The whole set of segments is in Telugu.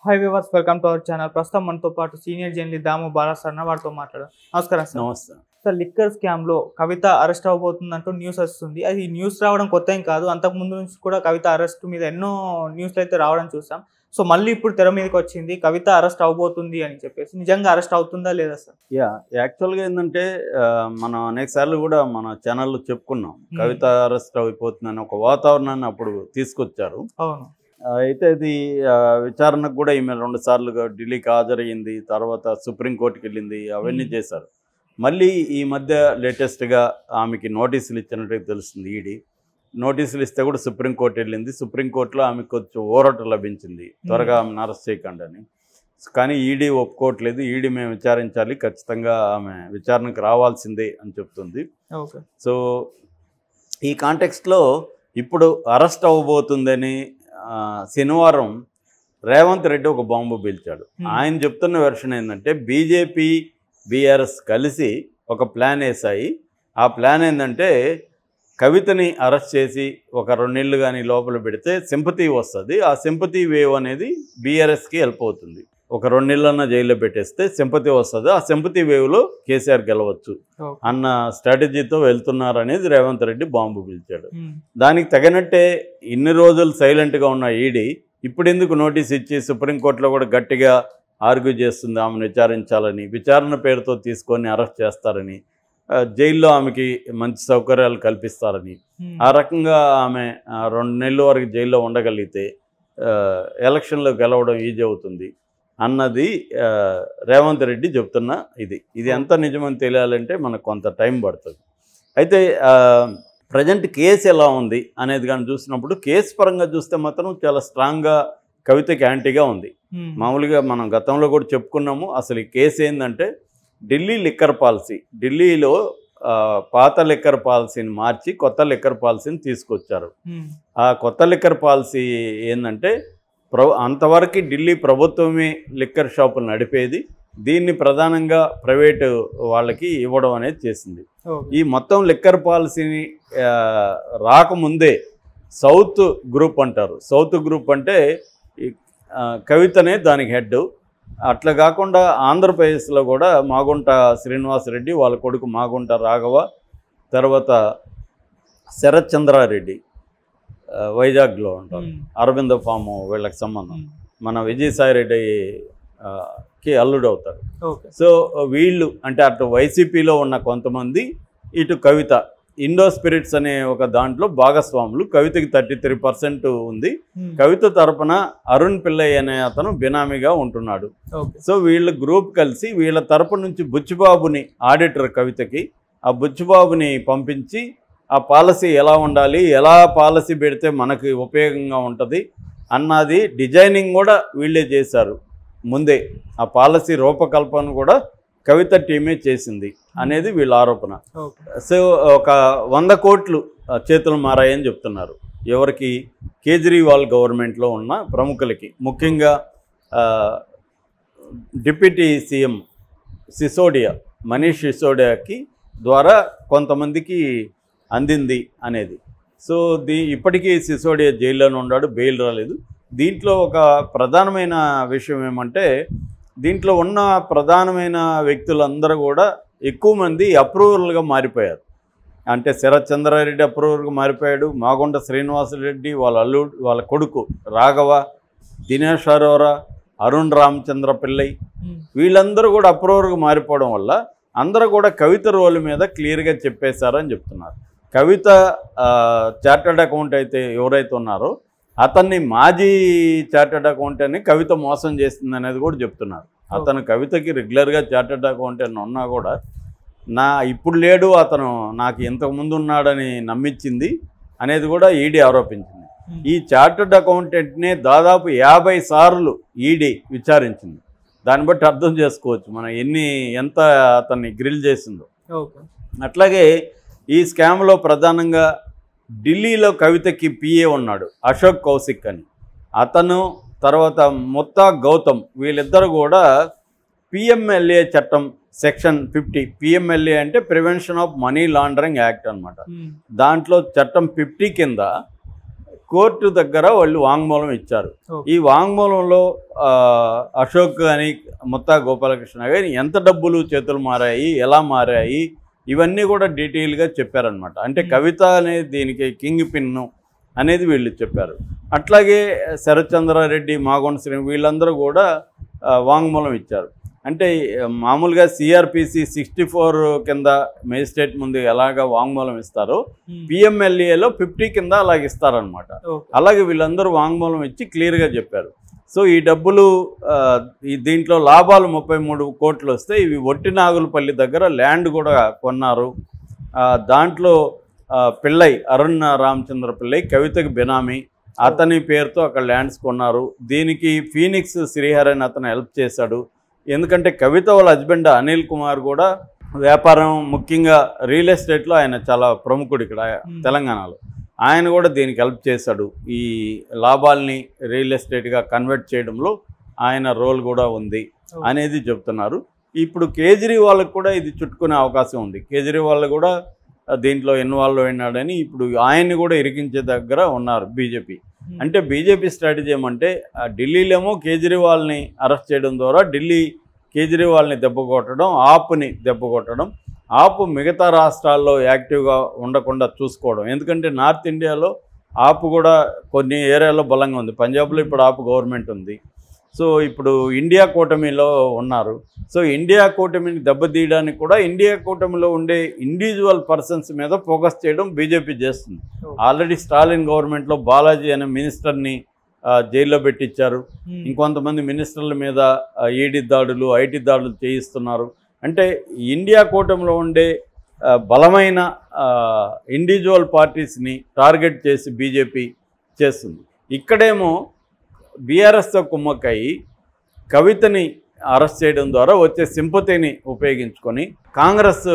High viewers welcome to our channel ప్రస్తుతం మనతో పాటు senior journalist Damu Bala sir వారితో మాట్లాడారు నమస్కారం సార్ నమస్తే సార్ లిక్కర్ స్కామ్ లో కవిత అరెస్ట్ అవబోతుందంటూ న్యూస్ వస్తుంది అది న్యూస్ రావడం కొత్త ఏం కాదు అంతకు ముందు నుంచి కూడా కవిత అరెస్ట్ మీద ఎన్నో న్యూస్లు అయితే రావడం చూసాం సో మళ్ళీ ఇప్పుడు తెర మీదకి వచ్చింది కవిత అరెస్ట్ అవబోతుంది అని చెప్పేసి నిజంగా అరెస్ట్ అవుతుందా లేదా సార్ యా యాక్చువల్గా ఏంటంటే ఆ, మనం అనేక సార్లు కూడా మన ఛానల్లో చెప్పుకున్నాం కవిత అరెస్ట్ అయిపోతుందని ఒక వాతావరణాన్ని అప్పుడు తీసుకొచ్చారు అవును ఆ, అయితే ఇది ఆ, విచారణకు కూడా ఈమె రెండు సార్లుగా ఢిల్లీకి హాజరయ్యింది తర్వాత సుప్రీంకోర్టుకి వెళ్ళింది అవన్నీ Hmm. చేశారు మళ్ళీ ఈ మధ్య లేటెస్ట్గా ఆమెకి నోటీసులు ఇచ్చినట్టు తెలుస్తుంది ఈడీ నోటీసులు ఇస్తే కూడా సుప్రీంకోర్టు వెళ్ళింది సుప్రీంకోర్టులో ఆమెకు కొంచెం ఊరట లభించింది త్వరగా ఆమెను అరెస్ట్ చేయకండి అని కానీ ఈడీ ఒప్పుకోవట్లేదు ఈడీ మేము విచారించాలి ఖచ్చితంగా ఆమె విచారణకు రావాల్సిందే అని చెప్తుంది ఓకే సో ఈ కాంటెక్స్ట్లో ఇప్పుడు అరెస్ట్ అవ్వబోతుందని ఆ, శనివారం రేవంత్ రెడ్డి ఒక బాంబు పీల్చాడు Hmm. ఆయన చెప్తున్న వెర్షన్ ఏంటంటే బీజేపీ బీఆర్ఎస్ కలిసి ఒక ప్లాన్ వేసాయి ఆ ప్లాన్ ఏంటంటే కవితని అరెస్ట్ చేసి ఒక రెండేళ్ళు కానీ లోపల పెడితే సింపతి వస్తుంది ఆ సింపతి వేవ్ అనేది బీఆర్ఎస్కి హెల్ప్ అవుతుంది ఒక రెండేళ్ళన్న జైల్లో పెట్టేస్తే సింపతి వస్తుంది ఆ సింపతి వేవ్లో కేసీఆర్ గెలవచ్చు ఓకే అన్న స్ట్రాటజీతో వెళ్తున్నారు అనేది రేవంత్ రెడ్డి బాంబు పిలిచాడు ఉమ్. దానికి తగినట్టే ఇన్ని రోజులు సైలెంట్గా ఉన్న ఈడీ ఇప్పుడు ఎందుకు నోటీస్ ఇచ్చి సుప్రీంకోర్టులో కూడా గట్టిగా ఆర్గ్యూ చేస్తుంది ఆమెను విచారించాలని విచారణ పేరుతో తీసుకొని అరెస్ట్ చేస్తారని ఆ, జైల్లో ఆమెకి మంచి సౌకర్యాలు కల్పిస్తారని ఉమ్. ఆ రకంగా ఆమె ఆ, రెండు నెలల వరకు జైల్లో ఉండగలిగితే ఆ, ఎలక్షన్లో గెలవడం ఈజీ అవుతుంది అన్నది ఆ, రేవంత్ రెడ్డి చెప్తున్న ఇది ఇది ఎంత నిజమని తెలియాలంటే మనకు కొంత టైం పడుతుంది అయితే ప్రజెంట్ కేసు ఎలా ఉంది అనేది కానీ చూసినప్పుడు కేసు పరంగా చూస్తే మాత్రం చాలా స్ట్రాంగ్గా కవితకి యాంటీగా ఉంది ఉమ్. మామూలుగా మనం గతంలో కూడా చెప్పుకున్నాము అసలు ఈ కేసు ఏంటంటే ఢిల్లీ లిక్కర్ పాలసీ ఢిల్లీలో ఆ, పాత లిక్కర్ పాలసీని మార్చి కొత్త లిక్కర్ పాలసీని తీసుకొచ్చారు ఉమ్. ఆ కొత్త లిక్కర్ పాలసీ ఏంటంటే ప్ర అంతవరకు ఢిల్లీ ప్రభుత్వమే లిక్కర్ షాపులు నడిపేది దీన్ని ప్రధానంగా ప్రైవేటు వాళ్ళకి ఇవ్వడం అనేది చేసింది ఓకే ఈ మొత్తం లిక్కర్ పాలసీని ఆ, రాకముందే సౌత్ గ్రూప్ అంటారు సౌత్ గ్రూప్ అంటే ఈ, ఆ, కవితనే దానికి హెడ్ అట్లా కాకుండా ఆంధ్రప్రదేశ్లో కూడా మాగుంట శ్రీనివాసరెడ్డి వాళ్ళ కొడుకు మాగుంట రాఘవ తర్వాత శరత్ చంద్రారెడ్డి ఆ, వైజాగ్లో ఉంటారు ఉమ్. అరవింద ఫాము వీళ్ళకి సంబంధం ఉమ్. మన విజయసాయిరెడ్డి ఆ, కి అల్లుడు అవుతాడు ఓకే సో వీళ్ళు అంటే అటు వైసీపీలో ఉన్న కొంతమంది ఇటు కవిత ఇండో స్పిరిట్స్ అనే ఒక దాంట్లో భాగస్వాములు కవితకి థర్టీ త్రీ పర్సెంట్ ఉంది ఉమ్. కవిత తరపున అరుణ్ పిల్లయ్య అనే అతను బినామీగా ఉంటున్నాడు ఓకే సో వీళ్ళ గ్రూప్ కలిసి వీళ్ళ తరపు నుంచి బుచ్చిబాబుని ఆడిటర్ కవితకి ఆ బుచ్చిబాబుని పంపించి ఆ పాలసీ ఎలా ఉండాలి ఎలా పాలసీ పెడితే మనకి ఉపయోగంగా ఉంటుంది అన్నది డిజైనింగ్ కూడా వీళ్ళే చేశారు ముందే ఆ పాలసీ రూపకల్పన కూడా కవిత టీమే చేసింది అనేది వీళ్ళ ఆరోపణ ఓకే సో ఒక వంద కోట్లు ఆ, చేతులు మారాయని చెప్తున్నారు ఎవరికి కేజ్రీవాల్ గవర్నమెంట్లో ఉన్న ప్రముఖులకి ముఖ్యంగా ఆ, డిప్యూటీ సీఎం సిసోడియా మనీష్ సిసోడియాకి ద్వారా కొంతమందికి అందింది అనేది సో దీ ఇప్పటికీ సిసోడియా జైల్లోనే ఉన్నాడు బెయిల్ రాలేదు దీంట్లో ఒక ప్రధానమైన విషయం ఏమంటే దీంట్లో ఉన్న ప్రధానమైన వ్యక్తులందరూ కూడా ఎక్కువ మంది అప్రూవల్గా మారిపోయారు అంటే శరత్ చంద్రారెడ్డి అప్రూవర్గా మారిపోయాడు మాగుంట శ్రీనివాసరెడ్డి వాళ్ళ అల్లుడు వాళ్ళ కొడుకు రాఘవ దినేష్ అరోరా అరుణ్ రామచంద్ర పిల్లై ఉమ్. వీళ్ళందరూ కూడా అప్రూవర్గా మారిపోవడం వల్ల అందరూ కూడా కవిత రోల్ మీద క్లియర్గా చెప్పేశారని చెప్తున్నారు కవిత చార్టర్డ్ అకౌంట్ అయితే ఎవరైతే ఉన్నారో అతన్ని మాజీ చార్టర్డ్ అకౌంట్ అని కవిత మోసం చేస్తుంది అనేది కూడా చెప్తున్నారు అతను కవితకి రెగ్యులర్గా చార్టర్డ్ అకౌంట్ అని ఉన్నా కూడా నా ఇప్పుడు లేడు అతను నాకు ఇంతకు ముందు ఉన్నాడని నమ్మించింది అనేది కూడా ఈడీ ఆరోపించింది ఉమ్. ఈ చార్టర్డ్ అకౌంటెంట్నే దాదాపు యాభై సార్లు ఈడీ విచారించింది దాన్ని బట్టి అర్థం చేసుకోవచ్చు మనం ఎన్ని ఎంత అతన్ని గ్రిల్ చేసిందో ఓకే అట్లాగే ఈ స్కామ్లో ప్రధానంగా ఢిల్లీలో కవితకి పిఏ ఉన్నాడు అశోక్ కౌశిక్ అని అతను తర్వాత ముత్తా గౌతమ్ వీళ్ళిద్దరు కూడా పిఎంఎల్ఏ చట్టం సెక్షన్ ఫిఫ్టీ పిఎంఎల్ఏ అంటే prevention of money laundering act అన్నమాట ఉమ్. దాంట్లో చట్టం ఫిఫ్టీ కింద కోర్టు దగ్గర వాళ్ళు వాంగ్మూలం ఇచ్చారు ఓకే. ఈ వాంగ్మూలంలో ఆ, అశోక్ కానీ ముత్తా గోపాలకృష్ణ కానీ ఎంత డబ్బులు చేతులు మారాయి ఎలా మారాయి ఇవన్నీ కూడా డీటెయిల్గా చెప్పారనమాట అంటే Hmm. కవిత అనేది దీనికి కింగ్ పిన్ను అనేది వీళ్ళు చెప్పారు అట్లాగే శరత్చంద్రారెడ్డి మాగొండ శ్రీ వీళ్ళందరూ కూడా ఆ, వాంగ్మూలం ఇచ్చారు అంటే ఆ, మామూలుగా సిఆర్పిసి సిక్స్టీ ఫోర్ కింద మేజిస్ట్రేట్ ముందు ఎలాగ వాంగ్మూలం ఇస్తారో ఉమ్. పిఎంఎల్ఏలో ఫిఫ్టీ కింద అలాగ ఇస్తారనమాట ఓకే. అలాగే వీళ్ళందరూ వాంగ్మూలం ఇచ్చి క్లియర్గా చెప్పారు సో ఈ డబ్బులు ఆ, ఈ దీంట్లో లాభాలు ముప్పై మూడు కోట్లు వస్తే ఇవి ఒట్టి నాగులపల్లి దగ్గర ల్యాండ్ కూడా కొన్నారు ఆ, దాంట్లో ఆ, పిల్లై అరుణ్ రామచంద్ర పిల్లై కవితకి బినామీ అతని పేరుతో అక్కడ ల్యాండ్స్ కొన్నారు దీనికి ఫీనిక్స్ శ్రీహరన్ అతను హెల్ప్ చేశాడు ఎందుకంటే కవిత వాళ్ళ హస్బెండ్ అనిల్ కుమార్ కూడా వ్యాపారం ముఖ్యంగా రియల్ ఎస్టేట్లో ఆయన చాలా ప్రముఖుడు ఇక్కడ Hmm. తెలంగాణలో ఆయన కూడా దీనికి హెల్ప్ చేశాడు ఈ లాభాల్ని రియల్ ఎస్టేట్గా కన్వర్ట్ చేయడంలో ఆయన రోల్ కూడా ఉంది ఓకే. అనేది చెప్తున్నారు ఇప్పుడు కేజ్రీవాల్కి కూడా ఇది చుట్టుకునే అవకాశం ఉంది కేజ్రీవాల్ కూడా ఆ, దీంట్లో ఇన్వాల్వ్ అయినాడని ఇప్పుడు ఆయన్ని కూడా ఇరికించే దగ్గర ఉన్నారు బీజేపీ ఉమ్. అంటే బీజేపీ స్ట్రాటజీ ఏమంటే ఆ ఢిల్లీలో కేజ్రీవాల్ని అరెస్ట్ చేయడం ద్వారా ఢిల్లీ కేజ్రీవాల్ని దెబ్బ కొట్టడం ఆప్ని దెబ్బ కొట్టడం ఆప్ మిగతా రాష్ట్రాల్లో యాక్టివ్గా ఉండకుండా చూసుకోవడం ఎందుకంటే నార్త్ ఇండియాలో ఆప్ కూడా కొన్ని ఏరియాలో బలంగా ఉంది పంజాబ్లో ఇప్పుడు ఆప్ గవర్నమెంట్ ఉంది సో ఇప్పుడు ఇండియా కూటమిలో ఉన్నారు సో ఇండియా కూటమిని దెబ్బతీయడానికి కూడా ఇండియా కూటమిలో ఉండే ఇండివిజువల్ పర్సన్స్ మీద ఫోకస్ చేయడం బీజేపీ చేస్తుంది ఓకే. ఆల్రెడీ స్టాలిన్ గవర్నమెంట్లో బాలాజీ అనే మినిస్టర్ని ఆ, జైల్లో పెట్టించారు ఉమ్. ఇంకొంతమంది మినిస్టర్ల మీద ఆ, ఈడీ దాడులు ఐటీ దాడులు చేయిస్తున్నారు అంటే ఇండియా కూటమిలో ఉండే ఆ, బలమైన ఇండివిజువల్ పార్టీస్ని టార్గెట్ చేసి బీజేపీ చేస్తుంది ఇక్కడేమో బీఆర్ఎస్తో కుమ్మక్కయి కవితని అరెస్ట్ చేయడం ద్వారా వచ్చే సింపతిని ఉపయోగించుకొని కాంగ్రెస్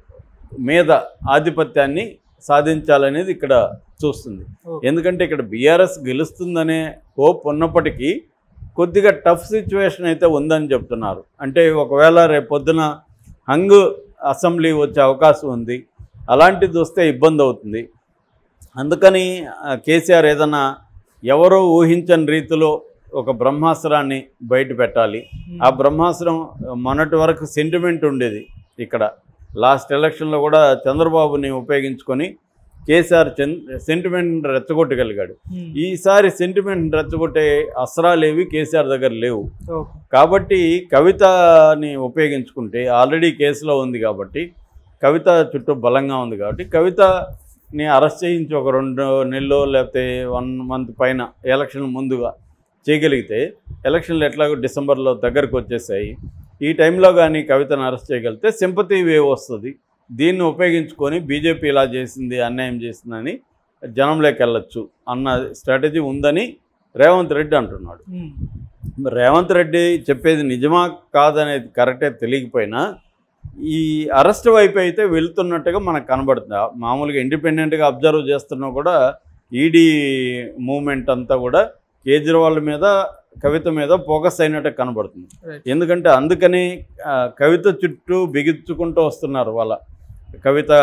మీద ఆధిపత్యాన్ని సాధించాలనేది ఇక్కడ చూస్తుంది ఓకే. ఎందుకంటే ఇక్కడ బీఆర్ఎస్ గెలుస్తుందనే హోప్ ఉన్నప్పటికీ కొద్దిగా టఫ్ సిచ్యువేషన్ అయితే ఉందని చెప్తున్నారు అంటే ఒకవేళ రేపు పొద్దున హంగ్ అసెంబ్లీ వచ్చే అవకాశం ఉంది అలాంటిది వస్తే ఇబ్బంది అవుతుంది అందుకని ఆ, కేసీఆర్ ఏదన్నా ఎవరో ఊహించని రీతిలో ఒక బ్రహ్మాస్త్రాన్ని బయట పెట్టాలి ఉమ్. ఆ బ్రహ్మాస్త్రం మొన్నటి వరకు సెంటిమెంట్ ఉండేది ఇక్కడ లాస్ట్ ఎలక్షన్లో కూడా చంద్రబాబుని ఉపయోగించుకొని కేసీఆర్ సెంటిమెంట్ రెచ్చగొట్టగలిగాడు ఉమ్. ఈసారి సెంటిమెంట్ రెచ్చగొట్టే అస్త్రాలేవి కేసీఆర్ దగ్గర లేవు ఓకే. కాబట్టి కవితని ఉపయోగించుకుంటే ఆల్రెడీ కేసులో ఉంది కాబట్టి కవిత చుట్టూ బలంగా ఉంది కాబట్టి కవితని అరెస్ట్ చేయించి ఒక రెండు నెలలో లేకపోతే వన్ మంత్ పైన ఎలక్షన్ ముందుగా చేయగలిగితే ఎలక్షన్లు ఎట్లాగో డిసెంబర్లో దగ్గరకు వచ్చేసాయి ఈ టైంలో కానీ కవితను అరెస్ట్ చేయగలిగితే సింపతి వేవ్ వస్తుంది దీన్ని ఉపయోగించుకొని బీజేపీ ఇలా చేసింది అన్యాయం చేసిందని జనంలోకి వెళ్ళొచ్చు అన్న స్ట్రాటజీ ఉందని రేవంత్ రెడ్డి అంటున్నాడు ఉమ్. మరి రేవంత్ రెడ్డి చెప్పేది నిజమా కాదనేది కరెక్టే తెలియకపోయినా ఈ అరెస్ట్ వైపు అయితే వెళ్తున్నట్టుగా మనకు కనబడుతుంది ఆ మామూలుగా ఇండిపెండెంట్గా అబ్జర్వ్ చేస్తున్నా కూడా ఈడీ మూమెంట్ అంతా కూడా కేజ్రీవాల్ మీద కవిత మీద ఫోకస్ అయినట్టు కనబడుతుంది రైట్. ఎందుకంటే అందుకని ఆ, కవిత చుట్టూ బిగించుకుంటూ వస్తున్నారు వాళ్ళ కవిత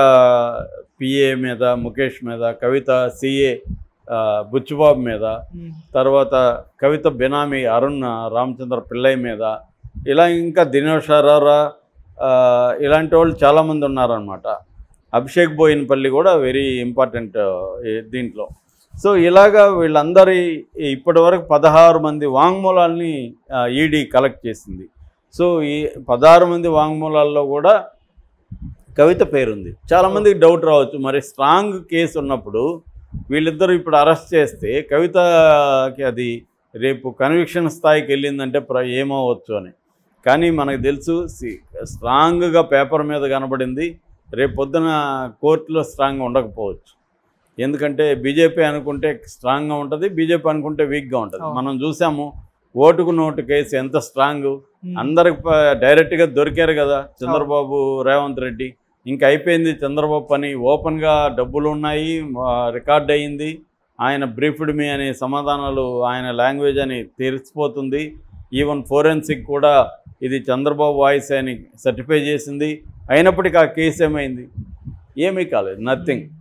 పిఏ మీద ముఖేష్ మీద కవిత సిఏ బుచ్చుబాబు మీద ఉమ్. తర్వాత కవిత బినామీ అరుణ్ రామచంద్ర పిల్లై మీద ఇలా ఇంకా దినేష్ అరోరా ఆ, ఇలాంటి వాళ్ళు చాలామంది ఉన్నారనమాట అభిషేక్ బోయినపల్లి కూడా వెరీ ఇంపార్టెంట్ దీంట్లో సో ఇలాగా వీళ్ళందరి ఇప్పటి వరకు పదహారు మంది వాంగ్మూలాల్ని ఈడీ కలెక్ట్ చేసింది సో ఈ పదహారు మంది వాంగ్మూలాల్లో కూడా కవిత పేరుంది చాలామందికి డౌట్ రావచ్చు మరి స్ట్రాంగ్ కేసు ఉన్నప్పుడు వీళ్ళిద్దరూ ఇప్పుడు అరెస్ట్ చేస్తే కవితకి అది రేపు కన్విక్షన్ స్థాయికి వెళ్ళిందంటే ప్ర ఏమవచ్చు అని కానీ మనకు తెలుసు సి- స్ట్రాంగ్గా పేపర్ మీద కనబడింది రేపు పొద్దున కోర్టులో స్ట్రాంగ్గా ఉండకపోవచ్చు ఎందుకంటే బీజేపీ అనుకుంటే స్ట్రాంగ్గా ఉంటుంది బీజేపీ అనుకుంటే వీక్గా ఉంటుంది అవును. మనం చూసాము ఓటుకు నోటు కేసు ఎంత స్ట్రాంగ్ ఉమ్. అందరికి ప- డైరెక్ట్గా దొరికారు కదా చంద్రబాబు రేవంత్ రెడ్డి ఇంకా అయిపోయింది చంద్రబాబు పని ఓపెన్గా డబ్బులు ఉన్నాయి ఆ, రికార్డ్ అయ్యింది ఆయన బ్రీఫ్డ్ మీ అనే సమాధానాలు ఆయన లాంగ్వేజ్ అని తెలిసిపోతుంది ఈవెన్ ఫోరెన్సిక్ కూడా ఇది చంద్రబాబు వాయిస్ అని సర్టిఫై చేసింది అయినప్పటికీ ఆ కేసు ఏమైంది ఏమీ కాలేదు నథింగ్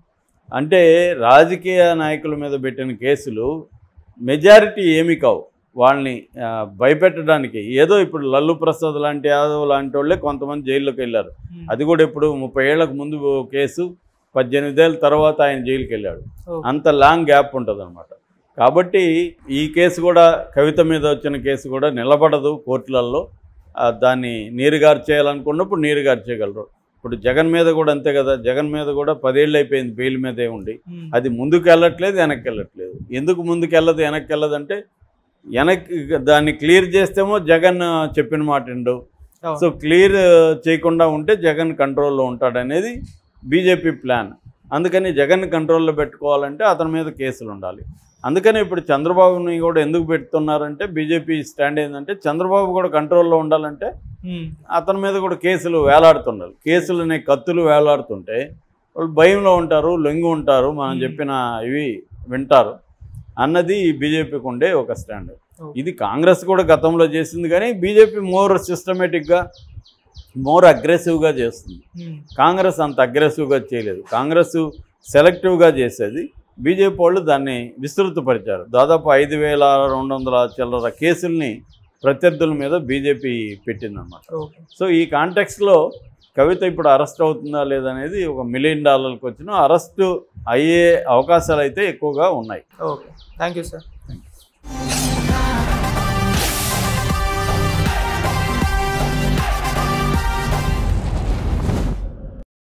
అంటే రాజకీయ నాయకుల మీద పెట్టిన కేసులు మెజారిటీ ఏమి కావు వాళ్ళని ఆ, భయపెట్టడానికి ఏదో ఇప్పుడు లల్లు ప్రసాద్ లాంటి యాదవ్ లాంటి వాళ్ళే కొంతమంది జైల్లోకి వెళ్ళారు ఉమ్. అది కూడా ఇప్పుడు ముప్పై ఏళ్లకు ముందు కేసు పద్దెనిమిదేళ్ళ తర్వాత ఆయన జైలుకి వెళ్ళాడు ఓకే. అంత లాంగ్ గ్యాప్ ఉంటుంది అనమాట కాబట్టి ఈ కేసు కూడా కవిత మీద వచ్చిన కేసు కూడా నిలబడదు కోర్టులలో ఆ, దాన్ని నీరుగార్చేయాలనుకున్నప్పుడు నీరుగార్చేయగలరు ఇప్పుడు జగన్ మీద కూడా అంతే కదా జగన్ మీద కూడా పదేళ్ళు అయిపోయింది బెయిల్ మీదే ఉండి ఉమ్. అది ముందుకు వెళ్ళట్లేదు వెనక్కి వెళ్ళట్లేదు ఎందుకు ముందుకు వెళ్ళదు వెనక్కి వెళ్ళదు అంటే వెనక్కి దాన్ని క్లియర్ చేస్తేమో జగన్ చెప్పిన మాట విండు అవును. సో క్లియర్ చేయకుండా ఉంటే జగన్ కంట్రోల్లో ఉంటాడనేది బీజేపీ ప్లాన్ అందుకని జగన్ కంట్రోల్లో పెట్టుకోవాలంటే అతని మీద కేసులు ఉండాలి అందుకని ఇప్పుడు చంద్రబాబుని కూడా ఎందుకు పెడుతున్నారంటే బీజేపీ స్టాండ్ ఏంటంటే చంద్రబాబు కూడా కంట్రోల్లో ఉండాలంటే ఉమ్. అతని మీద కూడా కేసులు వేలాడుతున్నారు కేసులు అనే కత్తులు వేలాడుతుంటే వాళ్ళు భయంలో ఉంటారు లొంగి ఉంటారు మనం Hmm. చెప్పిన ఇవి వింటారు అన్నది బీజేపీకి ఉండే ఒక స్టాండ్ ఓకే. ఇది కాంగ్రెస్ కూడా గతంలో చేసింది కానీ బీజేపీ మోర్ సిస్టమేటిక్గా మోర్ అగ్రెసివ్గా చేస్తుంది ఉమ్. కాంగ్రెస్ అంత అగ్రెసివ్గా చేయలేదు కాంగ్రెస్ సెలెక్టివ్గా చేసేది బీజేపీ వాళ్ళు దాన్ని విస్తృతపరిచారు దాదాపు ఐదు వేల రెండు వందల చిల్లర కేసుల్ని ప్రత్యర్థుల మీద బీజేపీ పెట్టిందన్నమాట ఓకే సో ఈ కాంటెక్స్లో కవిత ఇప్పుడు అరెస్ట్ అవుతుందా లేదనేది ఒక మిలియన్ డాలర్లకు వచ్చిన అరెస్ట్ అయ్యే అవకాశాలు అయితే ఎక్కువగా ఉన్నాయి ఓకే థ్యాంక్ యూ సార్